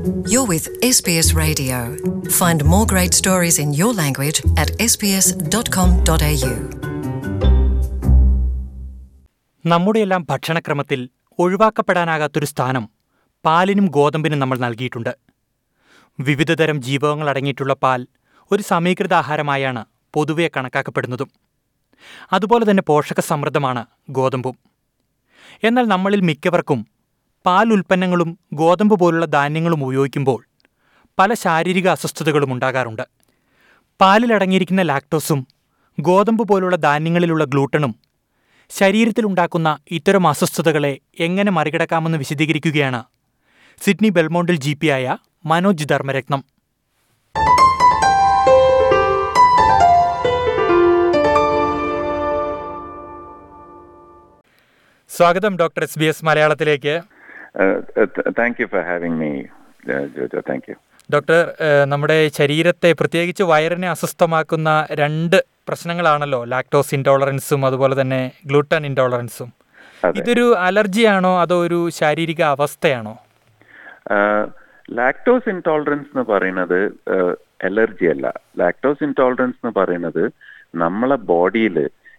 You're with SBS Radio. Find more great stories in your language at sbs.com.au. നമ്മുടെയെല്ലാം ഭക്ഷണക്രമത്തിൽ ഒഴിവാക്കപ്പെടാനാകാത്തൊരു സ്ഥാനം പാലിനും ഗോതമ്പിനും നമ്മൾ നൽകിയിട്ടുണ്ട് വിവിധതരം ജീവകങ്ങൾ അടങ്ങിയിട്ടുള്ള പാൽ ഒരു സമീകൃത ആഹാരമായാണ് പൊതുവെ കണക്കാക്കപ്പെടുന്നതും അതുപോലെ തന്നെ പോഷക സമൃദ്ധമാണ് ഗോതമ്പും എന്നാൽ നമ്മളിൽ മിക്കവർക്കും പാൽ ഉൽപ്പന്നങ്ങളും ഗോതമ്പ് പോലുള്ള ധാന്യങ്ങളും ഉപയോഗിക്കുമ്പോൾ പല ശാരീരിക അസ്വസ്ഥതകളും ഉണ്ടാകാറുണ്ട് പാലിലടങ്ങിയിരിക്കുന്ന ലാക്ടോസും ഗോതമ്പ് പോലുള്ള ധാന്യങ്ങളിലുള്ള ഗ്ലൂട്ടണും ശരീരത്തിലുണ്ടാക്കുന്ന ഇത്തരം അസ്വസ്ഥതകളെ എങ്ങനെ മറികടക്കാമെന്ന് വിശദീകരിക്കുകയാണ് സിഡ്നി ബെൽമോണ്ടിൽ ജി ആയ മനോജ് ധർമ്മരത്നം സ്വാഗതം ഡോക്ടർ എസ് ബി എസ് മലയാളത്തിലേക്ക് Uh, uh, th- thank you for having me, uh, Jojo. Thank you. Doctor ഏഹ്, നമ്മുടെ ശരീരത്തെ പ്രത്യേകിച്ച് വയറിനെ അസ്വസ്ഥമാക്കുന്ന രണ്ട് പ്രശ്നങ്ങളാണല്ലോ ലാക്ടോസ് ഇൻടോളറൻസും അതുപോലെ തന്നെ ഗ്ലൂട്ടൻ ഇൻടോളറൻസും അതെ. ഇതൊരു അലർജിയാണോ അതോ ഒരു ശാരീരിക അവസ്ഥയാണോ ലാക്ടോസ് ഇൻടോളറൻസ് എന്ന് പറയുന്നത് അലർജി അല്ല ലാക്ടോസ് ഇൻടോളറൻസ് എന്ന് പറയുന്നത് നമ്മളെ ബോഡിയിൽ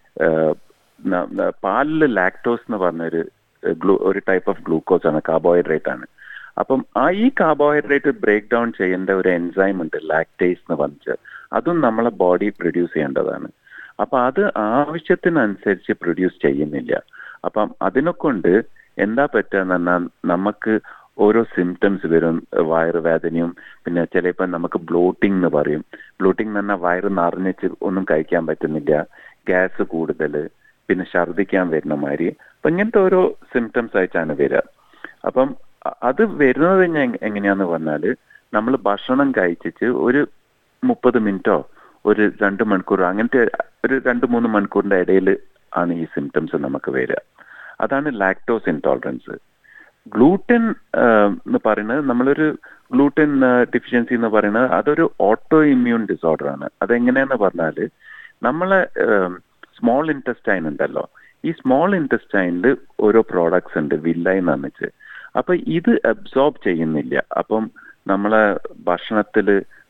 പാലിൽ ലാക്ടോസ് എന്ന് പറഞ്ഞൊരു ഗ്ലൂ ഒരു ടൈപ്പ് ഓഫ് ഗ്ലൂക്കോസ് ആണ് കാർബോഹൈഡ്രേറ്റ് ആണ് അപ്പം ആ ഈ കാർബോഹൈഡ്രേറ്റ് ബ്രേക്ക് ഡൗൺ ചെയ്യേണ്ട ഒരു എൻസൈം ഉണ്ട് ലാക്ടേസ് എന്ന് പറഞ്ഞിട്ട് അതും നമ്മളെ ബോഡി പ്രൊഡ്യൂസ് ചെയ്യേണ്ടതാണ് അപ്പൊ അത് ആവശ്യത്തിനനുസരിച്ച് പ്രൊഡ്യൂസ് ചെയ്യുന്നില്ല അപ്പം അതിനെ കൊണ്ട് എന്താ പറ്റുക പറഞ്ഞാൽ നമുക്ക് ഓരോ സിംറ്റംസ് വരും വയറുവേദനയും പിന്നെ ചിലപ്പോൾ നമുക്ക് ബ്ലോട്ടിംഗ് എന്ന് പറയും ബ്ലോട്ടിംഗ് എന്ന് പറഞ്ഞാൽ വയറ് നിറഞ്ഞിച്ച് ഒന്നും കഴിക്കാൻ പറ്റുന്നില്ല ഗ്യാസ് കൂടുതൽ പിന്നെ ഛർദ്ദിക്കാൻ വരുന്ന മാതിരി അപ്പൊ ഇങ്ങനത്തെ ഓരോ സിംറ്റംസ് ആയിട്ടാണ് വരിക അപ്പം അ- അത് വരുന്നത് ഞാൻ എങ്ങനെയാന്ന് പറഞ്ഞാല് നമ്മൾ ഭക്ഷണം കഴിച്ചിട്ട് ഒരു മുപ്പത് മിനിറ്റോ ഒരു രണ്ട് മണിക്കൂറോ അങ്ങനത്തെ ഒരു രണ്ട് മൂന്ന് മണിക്കൂറിന്റെ ഇടയിൽ ആണ് ഈ സിംറ്റംസ് നമുക്ക് വരിക അതാണ് ലാക്ടോസ് ഇൻടോളറൻസ് ഗ്ലൂട്ടൻ എന്ന് പറയുന്നത് നമ്മളൊരു ഗ്ലൂട്ടൻ ഡിഫിഷ്യൻസി എന്ന് പറയുന്നത് അതൊരു ഓട്ടോ ഇമ്മ്യൂൺ ഡിസോർഡർ ആണ് അതെങ്ങനെയാന്ന് പറഞ്ഞാൽ നമ്മളെ സ്മോൾ ഇൻറ്റസ്റ്റൈൻ ഉണ്ടല്ലോ ഈ സ്മോൾ ഇൻറ്റസ്റ്റൈനിൽ ഓരോ പ്രോഡക്ട്സ് ഉണ്ട് വില്ലൈ എന്ന് പറഞ്ഞിട്ട് അപ്പൊ ഇത് അബ്സോർബ് ചെയ്യുന്നില്ല അപ്പം നമ്മളെ ഭക്ഷണത്തിൽ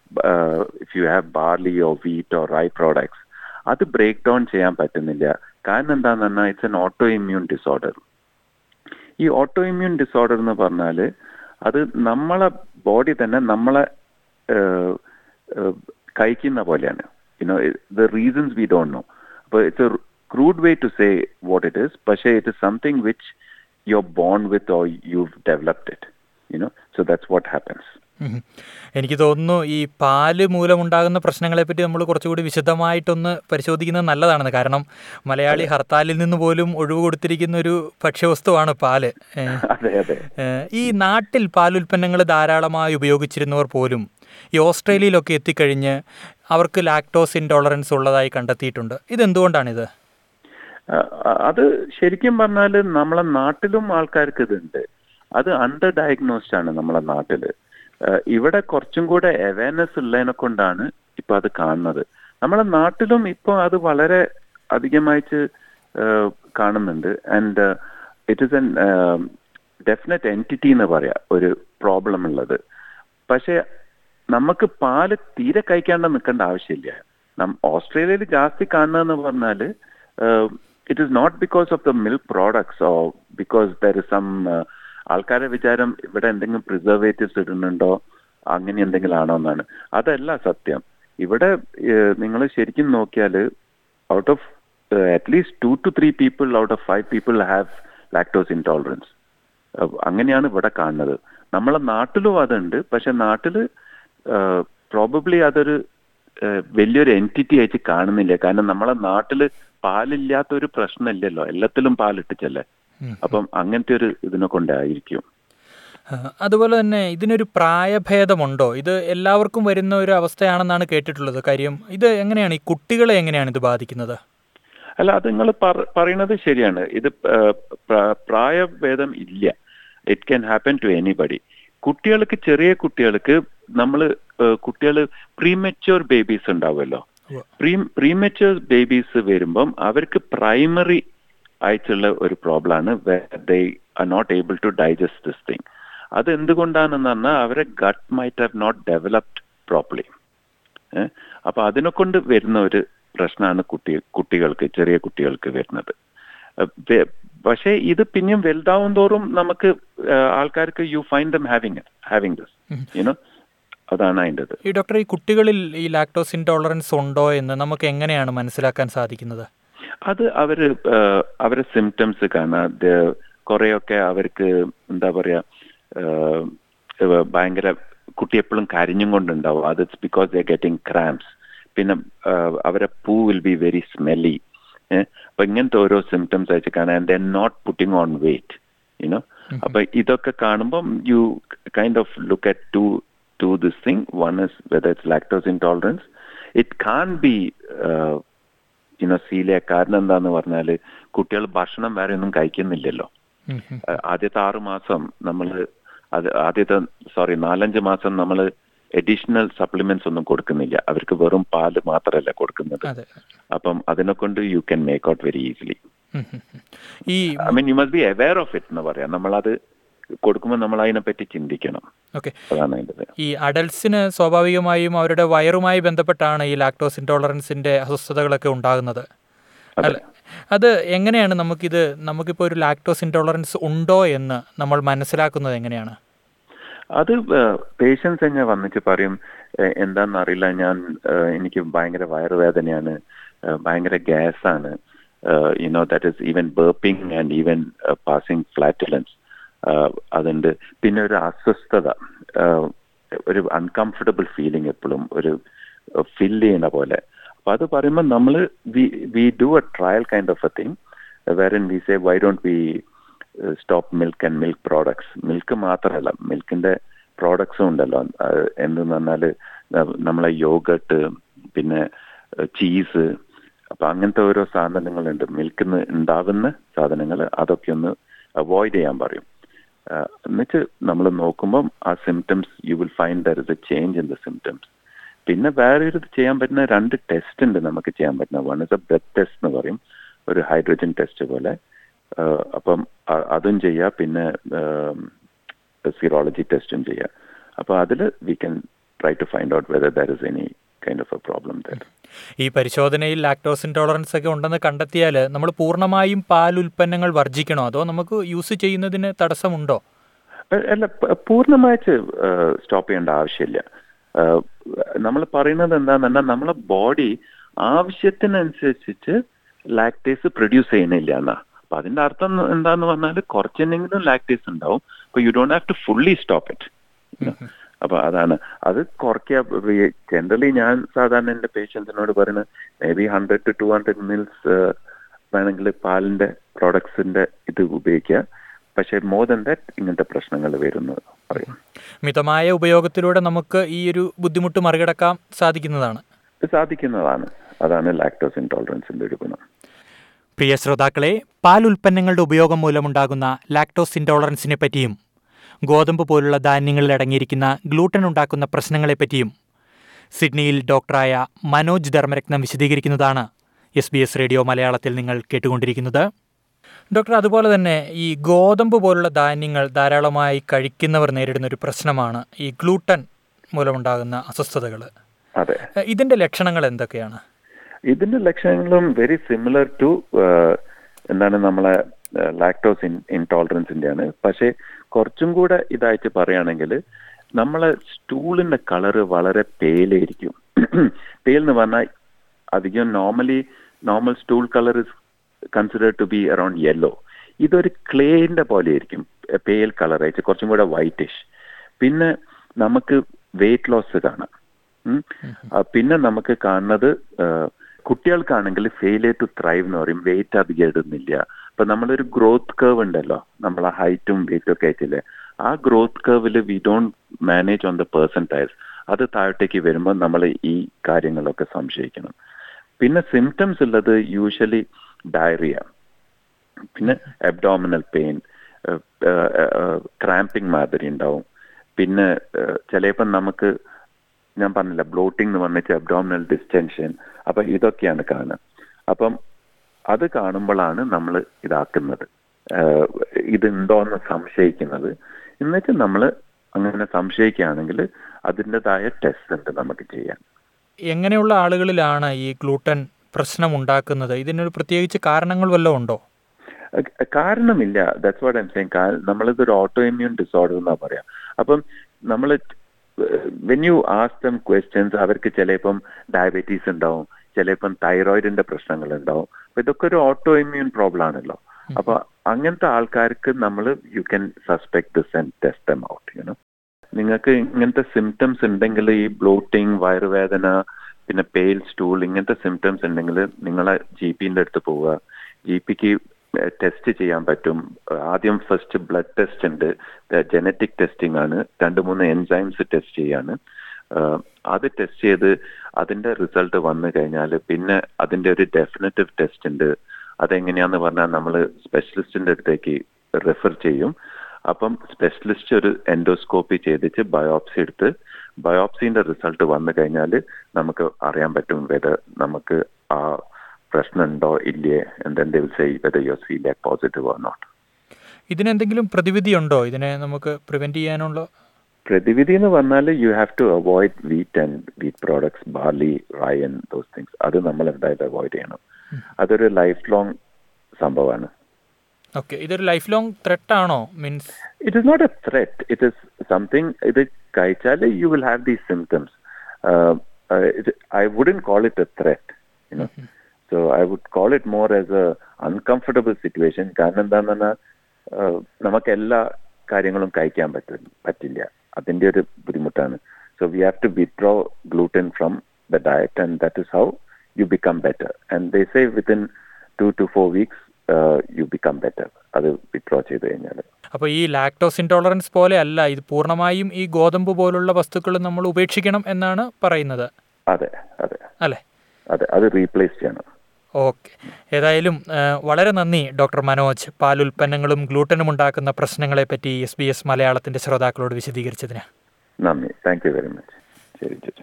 if you have barley or wheat or rye products അത് ബ്രേക്ക് ഡൗൺ ചെയ്യാൻ പറ്റുന്നില്ല കാരണം എന്താന്ന് പറഞ്ഞാൽ it's an autoimmune disorder ഈ ഓട്ടോ ഇമ്മ്യൂൺ ഡിസോർഡർ എന്ന് പറഞ്ഞാൽ അത് നമ്മളെ ബോഡി തന്നെ നമ്മളെ ഏഹ്, ഏഹ്, കഴിക്കുന്ന പോലെയാണ് you know the reasons we don't know അപ്പോൾ it's a crude way to say what it is പക്ഷേ it is something which you are born with or you developed it you know so that's what happens um. എനിക്ക് തോന്നുന്നു ഈ പാല് മൂലമുണ്ടാകുന്ന പ്രശ്നങ്ങളെപ്പറ്റി നമ്മൾ കുറച്ചുകൂടി വിശദമായിട്ടൊന്ന് പരിശോധിക്കുന്നത് നല്ലതാണെന്ന് കാരണം മലയാളി ഹർത്താലിൽ നിന്ന് പോലും ഒഴിവ് കൊടുത്തിരിക്കുന്ന ഒരു ഭക്ഷ്യവസ്തുവാണ് പാല് ഏഹ്, അതെ അതെ ഏഹ്, ഈ നാട്ടിൽ പാലുൽപ്പന്നങ്ങൾ ധാരാളമായി ഉപയോഗിച്ചിരുന്നവർ പോലും ഈ ഓസ്ട്രേലിയയിലൊക്കെ എത്തിക്കഴിഞ്ഞ് അവർക്ക് ലാക്ടോസ് ഇൻടോളറൻസ് ഉള്ളതായി കണ്ടെത്തിയിട്ടുണ്ട് ഇതെന്തുകൊണ്ടാണിത് അ- അ- അത് ശരിക്കും പറഞ്ഞാൽ നമ്മളെ നാട്ടിലും ആൾക്കാർക്ക് ഇതുണ്ട് അത് അണ്ടർ ഡയഗ്നോസ്ഡ് ആണ് നമ്മളെ നാട്ടില് ഏഹ് ഇവിടെ കുറച്ചും കൂടെ അവയർനെസ് ഉള്ളതിനെ കൊണ്ടാണ് ഇപ്പൊ അത് കാണുന്നത് നമ്മളെ നാട്ടിലും ഇപ്പൊ അത് വളരെ അധികമായിട്ട് ഏഹ് കാണുന്നുണ്ട് and it is an definite entity എന്ന് പറയാം ഒരു പ്രോബ്ലം ഉള്ളത് പക്ഷെ നമുക്ക് പാല് തീരെ കഴിക്കാണ്ട് നിൽക്കേണ്ട ആവശ്യമില്ല നം- ഓസ്ട്രേലിയയിൽ ജാസ്തി കാണുന്നതെന്ന് പറഞ്ഞാല് it is not because of the milk products or because there is some ആൾക്കാരെ വിചാരം ഇവിടെ എന്തെങ്കിലും പ്രിസർവേറ്റീവ്സ് ഇടുന്നുണ്ടോ അങ്ങനെ എന്തെങ്കിലും ആണോ എന്നാണ് അതല്ല സത്യം ഇവിടെ നിങ്ങൾ ശരിക്കും നോക്കിയാൽ out of at least two two three people out of five people have lactose intolerance ah അങ്ങനെയാണ് ഇവിടെ കാണുന്നത് നമ്മളെ നാട്ടിലും അതുണ്ട് പക്ഷെ നാട്ടില് പ്രോബബ്ലി അതൊരു ഏഹ് വലിയൊരു എൻറ്റിറ്റി ആയിട്ട് കാണുന്നില്ല കാരണം നമ്മളെ നാട്ടില് പാലില്ലാത്ത ഒരു പ്രശ്നമില്ലല്ലോ എല്ലാത്തിലും പാലിട്ടിച്ചല്ലേ അപ്പം അങ്ങനത്തെ ഒരു ഇതിനെ കൊണ്ടായിരിക്കും ആ, അതുപോലെ തന്നെ ഇതിനൊരു പ്രായഭേദമുണ്ടോ ഇത് എല്ലാവർക്കും വരുന്ന ഒരു അവസ്ഥയാണെന്നാണ് കേട്ടിട്ടുള്ളത് കാര്യം ഇത് എങ്ങനെയാണ് ഈ കുട്ടികളെ എങ്ങനെയാണ് ഇത് ബാധിക്കുന്നത് അല്ല അത് നിങ്ങൾ പറയുന്നത് ശരിയാണ് ഇത് ഏഹ്, പ്ര- പ്രായഭേദം ഇല്ല it can happen to anybody കുട്ടികൾക്ക് ചെറിയ കുട്ടികൾക്ക് നമ്മൾ കുട്ടികൾ പ്രീമെച്യൂർ ബേബീസ് ഉണ്ടാവുമല്ലോ ഉവ്വ്. പ്രീ പ്രീമെച്യൂർ ബേബീസ് വരുമ്പം അവർക്ക് പ്രൈമറി ആയിട്ടുള്ള ഒരു പ്രോബ്ലം ആണ് they are not able to digest this thing അത് എന്തുകൊണ്ടാണെന്ന് പറഞ്ഞാൽ അവരെ gut might have not developed properly അപ്പൊ അതിനെ കൊണ്ട് വരുന്ന ഒരു പ്രശ്നമാണ് കുട്ടി കുട്ടികൾക്ക് ചെറിയ കുട്ടികൾക്ക് വരുന്നത് പക്ഷേ ഇത് പിന്നെയും വലുതാവും തോറും നമുക്ക് ആൾക്കാർക്ക് you find them having having this you know അതാണ് അതിൻ്റെത് ഈ ഡോക്ടർ ഈ കുട്ടികളിൽ ഈ ലാക്ടോസ് ഇൻടോളറൻസ് ഉണ്ടോ എന്ന് നമുക്ക് എങ്ങനെയാണ് മനസ്സിലാക്കാൻ സാധിക്കുന്നത് അത് അവര് അവരെ സിംറ്റംസ് കാണാം കുറെയൊക്കെ അവർക്ക് എന്താ പറയാ ഭയങ്കര കുട്ടി എപ്പോഴും കരഞ്ഞും കൊണ്ടുണ്ടാവും അത് it's because the getting cramps പിന്നെ അവരെ പൂ വിൽ ബി വെരി സ്മെല്ലി അപ്പൊ ഇങ്ങനത്തെ ഓരോ സിംറ്റംസ് അയച്ച് കാണാൻ the not putting on weight you know അപ്പൊ ഇതൊക്കെ കാണുമ്പം you kind of look at two two this thing one is whether it's lactose intolerance it can be you know സീലിയ കാരണം എന്താന്ന് പറഞ്ഞാൽ കുട്ടികൾ ഭക്ഷണം വേറെ ഒന്നും കഴിക്കുന്നില്ലല്ലോ ആദ്യത്തെ ആറു മാസം നമ്മൾ അത് ആദ്യത്തെ സോറി നാലഞ്ച് മാസം നമ്മൾ അഡീഷണൽ സപ്ലിമെന്റ്സ് ഒന്നും കൊടുക്കുന്നില്ല അവർക്ക് വെറും പാല് മാത്രമല്ല കൊടുക്കുന്നത് അപ്പം അതിനെ കൊണ്ട് you can make out very easily ഈ I mean you must be aware of it എന്ന് പറയാം നമ്മളത് കൊടുക്കുമ്പോൾ നമ്മൾ അതിനെപ്പറ്റി ചിന്തിക്കണം ഓക്കെ അതാണ് അതിൻ്റെ ഈ അഡൽസിന് സ്വാഭാവികമായും അവരുടെ വയറുമായി ബന്ധപ്പെട്ടാണ് ഈ ലാക്ടോസ് ഇൻടോളറൻസിന്റെ അസ്വസ്ഥതകളൊക്കെ ഉണ്ടാകുന്നത് അല്ല അത് എങ്ങനെയാണ് നമുക്കിത് നമുക്കിപ്പോൾ ഒരു ലാക്ടോസ് ഇൻടോളറൻസ് ഉണ്ടോ എന്ന് നമ്മൾ മനസ്സിലാക്കുന്നത് എങ്ങനെയാണ് അത് പേഷ്യൻസ് തന്നെ വന്നിട്ട് പറയും എന്താണെന്ന് അറിയില്ല ഞാൻ എനിക്ക് ഭയങ്കര വയറുവേദനയാണ് ഭയങ്കര ഗ്യാസാണ് you know that is even burping and even passing flatulence അതുണ്ട് പിന്നെ ഒരു അസ്വസ്ഥത ഒരു അൺകംഫർട്ടബിൾ ഫീലിംഗ് എപ്പോഴും ഒരു ഫിൽ ചെയ്യണ പോലെ അപ്പൊ അത് പറയുമ്പോൾ നമ്മൾ we we do a trial kind of a thing where in we say why don't we stop milk and milk products milk മാത്രമല്ല മിൽക്കിന്റെ പ്രോഡക്ട്സും ഉണ്ടല്ലോ എന്തെന്ന് പറഞ്ഞാൽ നമ്മളെ യോഗട്ട് പിന്നെ ചീസ് അപ്പൊ അങ്ങനത്തെ ഓരോ സാധനങ്ങളുണ്ട് മിൽക്കിൽ നിന്ന് ഉണ്ടാകുന്ന സാധനങ്ങൾ അതൊക്കെ ഒന്ന് അവോയ്ഡ് ചെയ്യാൻ പറയും എന്നിട്ട് നമ്മൾ നോക്കുമ്പം ആ symptoms you will find there is a change in the symptoms പിന്നെ വേറെ ഒരു ചെയ്യാൻ പറ്റുന്ന രണ്ട് ടെസ്റ്റ് ഉണ്ട് നമുക്ക് ചെയ്യാൻ പറ്റുന്ന one is a blood test എന്ന് പറയും ഒരു ഹൈഡ്രജൻ ടെസ്റ്റ് പോലെ അപ്പം അതും ചെയ്യുക പിന്നെ സീറോളജി ടെസ്റ്റും ചെയ്യുക അപ്പോൾ അതിൽ we can try to find out whether there is any kind of a problem there ഈ പരിശോധനയിൽ ലാക്ടോസ് ഇൻടോളറൻസ് ഒക്കെ ഉണ്ടെന്ന് കണ്ടെത്തിയാൽ നമ്മൾ പൂർണ്ണമായും പാൽ ഉൽപ്പന്നങ്ങൾ വർജിക്കണോ അതോ നമുക്ക് യൂസ് ചെയ്യുന്നതിന് തടസ്സമുണ്ടോ അല്ല പൂർണ്ണമായിട്ട് സ്റ്റോപ്പ് ചെയ്യേണ്ട ആവശ്യമില്ല നമ്മൾ പറയുന്നത് എന്താണെന്ന് പറഞ്ഞാൽ നമ്മളെ ബോഡി ആവശ്യത്തിനനുസരിച്ചിട്ട് ലാക്ടേസ് പ്രൊഡ്യൂസ് ചെയ്യുന്നില്ല എന്നാ അപ്പൊ അതിന്റെ അർത്ഥം എന്താന്ന് പറഞ്ഞാൽ കുറച്ചെന്തെങ്കിലും ലാക്ടേസ് ഉണ്ടാവും അപ്പൊ you don't have to fully stop it അപ്പൊ അതാണ് അത് കുറയ്ക്കുക ജനറലി ഞാൻ സാധാരണ എന്റെ പേഷ്യൻസിനോട് പറയുന്നത് maybe hundred to two hundred mils വേണമെങ്കിൽ പാലിന്റെ പ്രോഡക്ട്സിന്റെ ഇത് ഉപയോഗിക്കുക പക്ഷേ മോർ ദൻ ദാറ്റ് ഇങ്ങനത്തെ പ്രശ്നങ്ങൾ വരുന്നത് പറയും മിതമായ ഉപയോഗത്തിലൂടെ നമുക്ക് ഈ ഒരു ബുദ്ധിമുട്ട് മറികടക്കാൻ സാധിക്കുന്നതാണ് സാധിക്കുന്നതാണ് അതാണ് ലാക്ടോസ് ഇൻടോളറൻസിന്റെ ഒരു ഗുണം പ്രിയ ശ്രോതാക്കളെ പാൽ ഉൽപ്പന്നങ്ങളുടെ ഉപയോഗം മൂലമുണ്ടാകുന്ന ലാക്ടോസ് ഇൻടോളറൻസിനെ പറ്റിയും ഗോതമ്പ് പോലുള്ള ധാന്യങ്ങളിൽ അടങ്ങിയിരിക്കുന്ന ഗ്ലൂട്ടൻ ഉണ്ടാക്കുന്ന പ്രശ്നങ്ങളെപ്പറ്റിയും സിഡ്നിയിൽ ഡോക്ടറായ മനോജ് ധർമ്മരത്നം വിശദീകരിക്കുന്നതാണ് എസ് ബി എസ് റേഡിയോ മലയാളത്തിൽ നിങ്ങൾ കേട്ടുകൊണ്ടിരിക്കുന്നത് ഡോക്ടർ അതുപോലെ തന്നെ ഈ ഗോതമ്പ് പോലുള്ള ധാന്യങ്ങൾ ധാരാളമായി കഴിക്കുന്നവർ നേരിടുന്ന ഒരു പ്രശ്നമാണ് ഈ ഗ്ലൂട്ടൻ മൂലമുണ്ടാകുന്ന അസ്വസ്ഥതകൾ അതെ ഇതിന്റെ ലക്ഷണങ്ങൾ എന്തൊക്കെയാണ് ഇതിന്റെ ലക്ഷണങ്ങളും വെരി സിമിലർ ടു എന്താണ് നമ്മളെ ലാക്ടോസ് ഇൻടോളറൻസിന്റെ ആണ് പക്ഷേ കുറച്ചും കൂടെ ഇതായിട്ട് പറയുകയാണെങ്കിൽ നമ്മളെ സ്റ്റൂളിന്റെ കളറ് വളരെ പേലായിരിക്കും പേൽ എന്ന് പറഞ്ഞാൽ അധികം normally normal stool colour is considered to be around yellow ഇതൊരു ക്ലേന്റെ പോലെ ആയിരിക്കും പേൽ കളർ ആയിട്ട് കുറച്ചും കൂടെ വൈറ്റിഷ് പിന്നെ നമുക്ക് വെയിറ്റ് ലോസ് കാണാം പിന്നെ നമുക്ക് കാണുന്നത് കുട്ടികൾക്കാണെങ്കിൽ ഫെയിലിയർ ടു ത്രൈവ് എന്ന് പറയും വെയിറ്റ് അധികം ഇടുന്നില്ല അപ്പൊ നമ്മളൊരു ഗ്രോത്ത് കർവ് ഉണ്ടല്ലോ നമ്മളെ ഹൈറ്റും വെയിറ്റും ഒക്കെ ആയിട്ടില്ലേ ആ ഗ്രോത്ത് കർവിൽ we don't manage on the percentiles അത് താഴോട്ടേക്ക് വരുമ്പോൾ നമ്മൾ ഈ കാര്യങ്ങളൊക്കെ സംശയിക്കണം പിന്നെ സിംറ്റംസ് ഉള്ളത് യൂഷ്വലി ഡയറിയ പിന്നെ അബ്ഡോമിനൽ പെയിൻ ക്രാമ്പിംഗ് മാതിരി ഉണ്ടാവും പിന്നെ ചിലപ്പം നമുക്ക് ഞാൻ പറഞ്ഞില്ല ബ്ലോട്ടിംഗ് എന്ന് പറഞ്ഞിട്ട് അബ്ഡോമിനൽ ഡിസ്റ്റൻഷൻ അപ്പൊ ഇതൊക്കെയാണ് കാണുക അപ്പം അത് കാണുമ്പോഴാണ് നമ്മൾ ഇതാക്കുന്നത് ഇതുണ്ടോ എന്ന് സംശയിക്കുന്നത് എന്നിട്ട് നമ്മൾ അങ്ങനെ സംശയിക്കുകയാണെങ്കിൽ അതിൻ്റെതായ ടെസ്റ്റ് ഉണ്ട് നമുക്ക് ചെയ്യാൻ എങ്ങനെയുള്ള ആളുകളിലാണ് ഈ ഗ്ലൂട്ടൻ പ്രശ്നം ഉണ്ടാക്കുന്നത് ഇതിനൊരു പ്രത്യേകിച്ച് കാരണങ്ങൾ വല്ലതും ഉണ്ടോ അഹ് കാരണമില്ല ദാറ്റ്സ് വാട്ട് ഐം സെയിങ് നമ്മളിതൊരു ഓട്ടോ ഇമ്മ്യൂൺ ഡിസോർഡർ എന്നാ പറയാം അപ്പം നമ്മൾ when you ask them questions അവർക്ക് ചിലപ്പം ഡയബറ്റീസ് ഉണ്ടാവും ചിലപ്പം തൈറോയിഡിന്റെ പ്രശ്നങ്ങൾ ഉണ്ടാവും അപ്പൊ ഇതൊക്കെ ഒരു ഓട്ടോ ഇമ്മ്യൂൺ പ്രോബ്ലം ആണല്ലോ അപ്പൊ അങ്ങനത്തെ ആൾക്കാർക്ക് നമ്മൾ you can suspect this and test them out you know നിങ്ങൾക്ക് ഇങ്ങനത്തെ സിംറ്റംസ് ഉണ്ടെങ്കിൽ ഈ ബ്ലോട്ടിങ് വയറുവേദന പിന്നെ പെയിൽ സ്റ്റൂൾ ഇങ്ങനത്തെ സിംറ്റംസ് ഉണ്ടെങ്കിൽ നിങ്ങളെ ജി പിന്റെ അടുത്ത് പോവുക ജി പിക്ക് ടെസ്റ്റ് ചെയ്യാൻ പറ്റും ആദ്യം ഫസ്റ്റ് ബ്ലഡ് ടെസ്റ്റ് ഉണ്ട് ജനറ്റിക് ടെസ്റ്റിംഗ് ആണ് രണ്ട് മൂന്ന് എൻസൈംസ് ടെസ്റ്റ് ചെയ്യാണ് ആഹ് അത് ടെസ്റ്റ് ചെയ്ത് അതിന്റെ റിസൾട്ട് വന്നു കഴിഞ്ഞാൽ പിന്നെ അതിന്റെ ഒരു ഡെഫിനറ്റീവ് ടെസ്റ്റ് ഉണ്ട് അതെങ്ങനെയാന്ന് പറഞ്ഞാൽ നമ്മൾ സ്പെഷ്യലിസ്റ്റിന്റെ അടുത്തേക്ക് റെഫർ ചെയ്യും അപ്പം സ്പെഷ്യലിസ്റ്റ് ഒരു എൻഡോസ്കോപ്പി ചെയ്തിട്ട് ബയോപ്സി എടുത്ത് ബയോപ്സിന്റെ റിസൾട്ട് വന്നു കഴിഞ്ഞാൽ നമുക്ക് അറിയാൻ പറ്റും വെത് നമുക്ക് ആ പ്രശ്നമുണ്ടോ ഇല്ലേ and then they will say whether you're celiac positive or not. ഇതിനെന്തെങ്കിലും പ്രതിവിധി ഉണ്ടോ ഇതിനെ നമുക്ക് പ്രിവെന്റ് ചെയ്യാനുള്ള പ്രതിവിധി എന്ന് പറഞ്ഞാൽ you have to avoid wheat and wheat products barley rye and those things അത് നമ്മൾ എന്തായാലും അവോയ്ഡ് ചെയ്യണം അതൊരു ലൈഫ് ലോങ് സംഭവമാണ് ഓക്കെ ഇതൊരു ലൈഫ് ലോങ് ത്രെട്ട് ആണോ means it is not a threat it is something ഇത് കഴിച്ചാൽ you will have these symptoms I wouldn't call it a threat you know so I would call it more as an uncomfortable situation കാരണം എന്താന്ന് പറഞ്ഞാൽ നമുക്ക് എല്ലാ കാര്യങ്ങളും കഴിക്കാൻ പറ്റും പറ്റില്ല അതിന്റെ ഒരു ബുദ്ധിമുട്ടാണ് so we have to withdraw gluten from the diet and that is how you become better and they say within two to four weeks you become better അത് വിത്ഡ്രോ ചെയ്ത് കഴിഞ്ഞാൽ അപ്പോൾ ഈ ലാക്ടോസ് ഇൻടോളറൻസ് പോലെ അല്ല ഇത് പൂർണ്ണമായും ഈ ഗോതമ്പ് പോലുള്ള വസ്തുക്കൾ നമ്മൾ ഉപേക്ഷിക്കണം എന്നാണ് പറയുന്നത് അതെ അതെ അല്ലേ അതെ അത് റീപ്ലേസ് ചെയ്യണം ഓക്കെ ഏതായാലും ആ, വളരെ നന്ദി ഡോക്ടർ മനോജ് പാലുൽപ്പന്നങ്ങളും ഗ്ലൂട്ടനും ഉണ്ടാക്കുന്ന പ്രശ്നങ്ങളെപ്പറ്റി എസ് ബി എസ് മലയാളത്തിൻ്റെ ശ്രോതാക്കളോട് വിശദീകരിച്ചതിന് നന്ദി താങ്ക് യു വെരി മച്ച് ശരി ചേച്ചി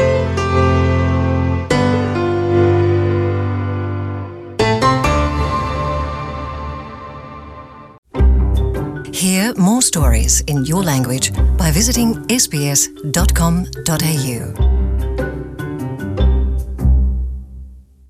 Hear more stories in your language by visiting sbs.com.au.